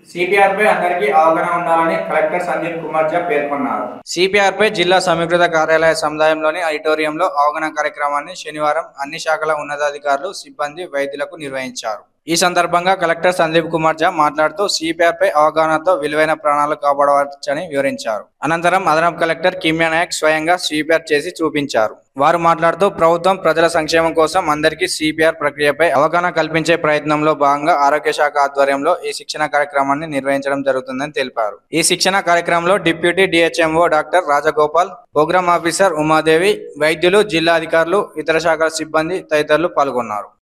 CPR పై అందరికీ అవగాహన ఉండాలని కలెక్టర్ సందీప్ కుమార్ ఝా పేర్కొన్నారు సిపిఆర్ పై జిల్లా సమీకృత కార్యాలయ సముదాయంలోని ఆడిటోరియంలో అవగాహన కార్యక్రమాన్ని శనివారం అన్ని శాఖల ఉన్నతాధికారులు సిబ్బంది వైద్యులకు నిర్వహించారు ఈ సందర్భంగా కలెక్టర్ సందీప్ కుమార్ ఝా మాట్లాడుతూ సిపిఆర్ పై అవగాహనతో విలువైన ప్రాణాలు కాపాడవచ్చని వివరించారు అనంతరం అదనపు కలెక్టర్ కిమ్యా నాయక్ స్వయంగా సిపిఆర్ చేసి చూపించారు వారు మాట్లాడుతూ ప్రభుత్వం ప్రజల సంక్షేమం కోసం అందరికీ సిపిఆర్ ప్రక్రియపై అవగాహన కల్పించే ప్రయత్నంలో భాగంగా ఆరోగ్య శాఖ ఆధ్వర్యంలో ఈ శిక్షణ కార్యక్రమాన్ని నిర్వహించడం జరుగుతుందని తెలిపారు ఈ శిక్షణ కార్యక్రమంలో deputy DHMO doctor Rajagopal programme officer Umadevi వైద్యులు జిల్లా అధికారులు ఇతర శాఖల సిబ్బంది తదితరులు పాల్గొన్నారు